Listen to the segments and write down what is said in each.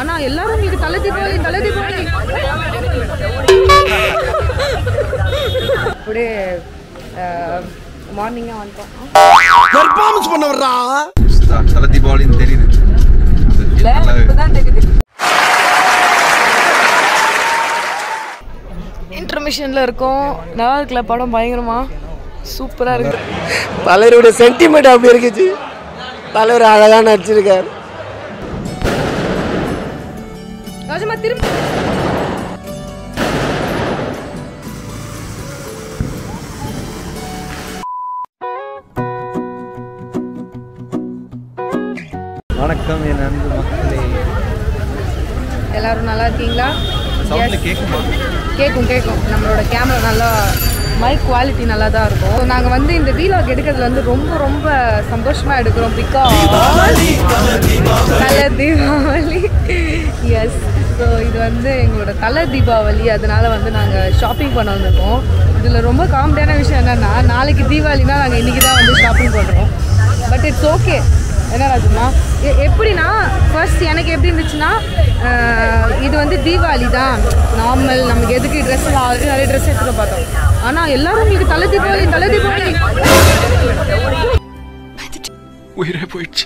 ஆனா எல்லாரும் உங்களுக்கு தலை தீபாவளி தலை தீபாவளி அப்படியே மார்னிங்காக வந்துட்டோம் பெர்ஃபார்மன்ஸ் பண்ண வர்றா தலை தீபாவளின்னு தெரியுது நல்லாவே இப்பதான் தெரியுது இன்டர்மிஷனில் இருக்கோம் நல்லா இருக்குல்ல படம் பயங்கரமா சூப்பராக இருக்கு தலைவருடைய சென்டிமெண்ட் அப்படி இருக்குச்சு தலைவர் அழகா நடிச்சிருக்காரு ராஜமா திரும்ப வணக்கம் என் அன்பு மக்களே எல்லாரும் நல்லா இருக்கீங்களா சவுண்ட்ல Yes. கேட்குமா கேட்கும் கேட்கும் நம்மளோட கேமரா நல்லா மைக் குவாலிட்டி நல்லா தான் இருக்கும் நாங்கள் வந்து இந்த வீலாக் எடுக்கிறதுல வந்து ரொம்ப ரொம்ப சந்தோஷமாக எடுக்கிறோம் பிகாஸ் தலை தீபாவளி எஸ் ஸோ இது வந்து எங்களோட தலை தீபாவளி அதனால வந்து நாங்கள் ஷாப்பிங் பண்ண வந்திருக்கோம் இதில் ரொம்ப காமெடியான விஷயம் என்னென்னா நாளைக்கு தீபாவளினா நாங்கள் இன்றைக்கி தான் வந்து ஷாப்பிங் பண்ணுறோம் பட் இட்ஸ் ஓகே என்ன ராஜுமா எ- எப்படின்னா ஃபர்ஸ்ட் எனக்கு எப்படி இருந்துச்சுன்னா ஆஹ், இது வந்து தீபாவளி தான் நார்மல் நமக்கு எதுக்கு ட்ரெஸ் ஆல்ரெடி நிறைய ட்ரெஸ் எடுத்துட்டு பார்த்தோம் ஆனால் எல்லாரும் உங்களுக்கு தலை தீபாவளி தலை தீபாவளி உயிரே போயிடுச்சு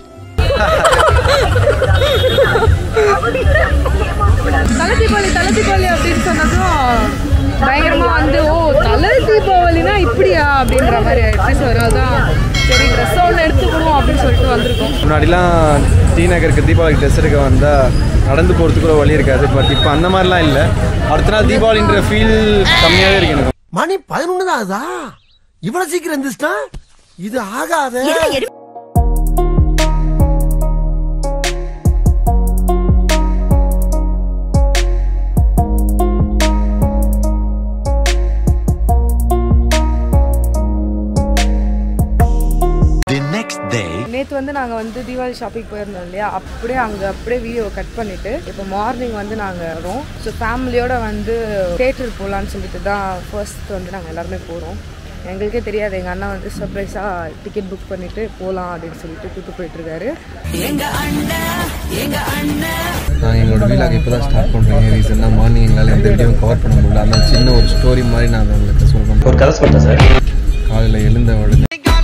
தலை தீபாவளி தலை தீபாவளி அப்படின்னு சொன்னதும் பயங்கரமா வந்து ஓ தலை தீபாவளினா இப்படியா அப்படின்ற மாதிரி ஆயிடுச்சு ஸோ அதான் சரி ட்ரெஸ் ஒன்று எடுத்துக்கணும் அப்படின்னு சொல்லிட்டு வந்திருக்கோம் முன்னாடிலாம் டி நகருக்கு தீபாவளிக்கு ட்ரெஸ் எடுக்க வந்தால் நடந்து போகிறதுக்கு கூட வழி இருக்காது பட் இப்போ அந்த மாதிரிலாம் இல்லை அடுத்த நாள் தீபாவளின்ற ஃபீல் கம்மியாகவே இருக்கு எனக்கு மணி பதினொன்னு தான் ஆகுதா இவ்வளவு சீக்கிரம் எந்திரிச்சிட்டா இது ஆகாத நேற்று வந்து நாங்கள் வந்து தீபாவளி ஷாப்பிங் போயிருந்தோம் இல்லையா அப்படியே அங்கே அப்படியே வீடியோ கட் பண்ணிவிட்டு இப்போ மார்னிங் வந்து நாங்கள் வரோம் ஸோ ஃபேமிலியோட வந்து தேட்டர் போகலான்னு சொல்லிட்டு தான் ஃபர்ஸ்ட் வந்து நாங்கள் எல்லாருமே போகிறோம் எங்களுக்கே தெரியாது எங்கள் அண்ணா வந்து சர்ப்ரைஸாக டிக்கெட் புக் பண்ணிவிட்டு போகலாம் அப்படின்னு சொல்லிட்டு கூப்பிட்டு போயிட்டுருக்காரு நான் எங்களோட வீலாக இப்போ தான் ஸ்டார்ட் பண்ணுறேன் ரீசனாக மார்னிங் எங்களால் எந்த வீடியோவும் கவர் பண்ண முடியல அதனால சின்ன ஒரு ஸ்டோரி மாதிரி நான் அதை உங்களுக்கு சொல்கிறேன் ஒரு கதை சொல்கிறேன் சார் காலையில் எழுந்த உடனே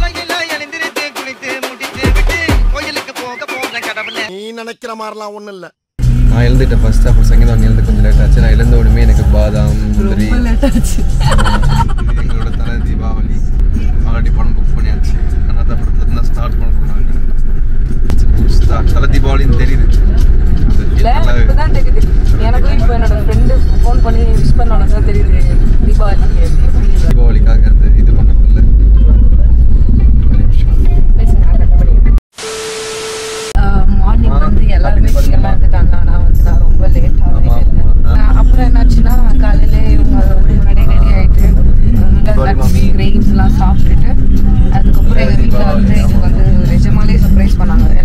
நீ நினைக்கிற மாதிரிலாம் ஒண்ணும் இல்ல நான் எழுந்துட்டேன் ஃபர்ஸ்ட் அப்புறம் சங்கீதம் எழுந்து கொஞ்சம் லேட் ஆச்சு நான் எழுந்த உடனே எனக்கு பாதாம் முந்திரி எங்களோட தலை தீபாவளி ஆல்ரெடி படம் புக் பண்ணியாச்சு ஆனால் தான் படத்தை தான் ஸ்டார்ட் பண்ணுறோம் நாங்கள் தலை தீபாவளின்னு தெரியுது அது feel நல்லாவே இப்பதான் தெரியுது எனக்கும் இப்போ என்னோட ஃப்ரெண்டு ஃபோன் பண்ணி விஷ் பண்ணோன்னு தான் தெரியுது தீபாவளி எப்படி தீபாவளிக்காக அந்த இது பண்ணதில்ல மார்னிங் வந்து எல்லாருமே சீக்கிரமாக எடுத்துட்டாங்க ஆனால் வந்து நான் ரொம்ப லேட்டாகவே ஆமா, இருந்தேன் ஆமா. நான் அப்புறம் என்னாச்சுன்னா காலையில இவங்க வந்து முன்னாடி ரெடி ஆகிட்டு நட்ஸ் கிரெயின்ஸ்லாம் சாப்பிட்டுட்டு அதுக்கப்புறம் எங்கள் வீட்டில் வந்து எங்களுக்கு வந்து நிஜமாலே சர்ப்ரைஸ் பண்ணாங்க எல்லாம்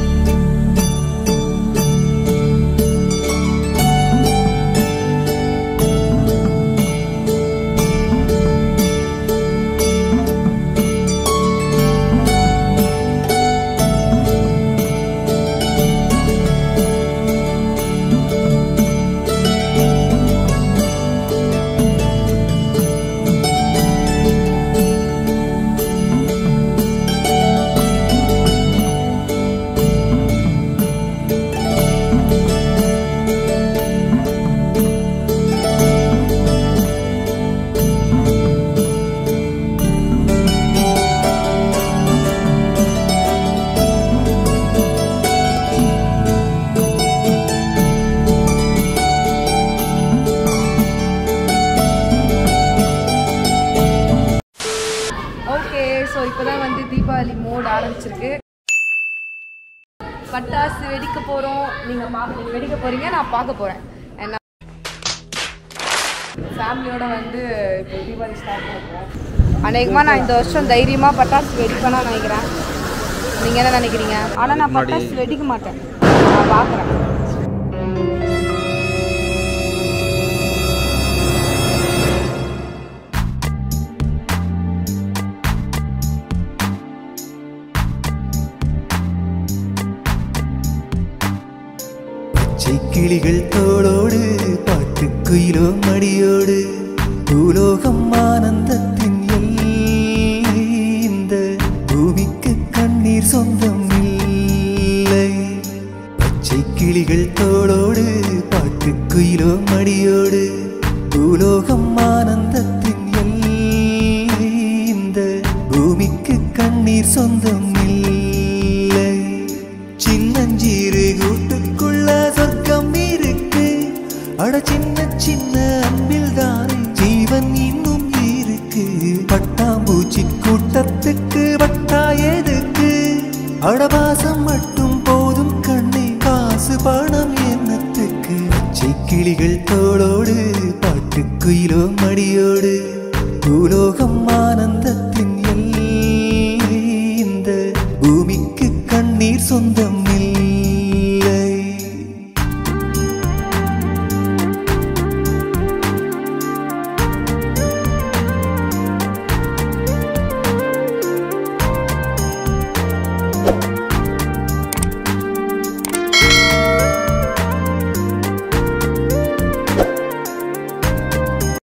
ஓகே ஸோ இப்போதான் வந்து தீபாவளி மோட் ஆரம்பிச்சிருக்கு பட்டாசு வெடிக்க போகிறோம் நீங்கள் பா நீங்கள் வெடிக்க போகிறீங்க நான் பார்க்க போகிறேன் என்ன ஃபேமிலியோட வந்து இப்போ தீபாவளி ஸ்டார்ட் பண்ணுறோம் அநேகமாக நான் இந்த வருஷம் தைரியமாக பட்டாசு வெடிப்பேன்னு நினைக்கிறேன் நீங்கள் என்ன நினைக்கிறீங்க ஆனால் நான் பட்டாசு வெடிக்க மாட்டேன் நான் பார்க்குறேன் பச்சை கிளிகள் தோளோடு பாட்டுக்குயிலோ மடியோடு பூலோகம் ஆனந்தத்தின் எல்லை இந்த பூமிக்கு கண்ணீர் சொந்தம் இல்லை பச்சை கிளிகள் தோளோடு பாட்டுக்குயிலோ மடியோடு பூலோகம் ஆனந்தத்தின் எல்லை இந்த பூமிக்கு கண்ணீர் சொந்தம் இல்லை சின்னஞ்சீரு கூட்டுக்குள்ள சொர்க்கம் இருக்கு அட சின்ன சின்ன அன்பில் தானே ஜீவன் இன்னும் இருக்கு பட்டாம்பூச்சி கூட்டத்துக்கு பட்டா எதுக்கு அடபாசம்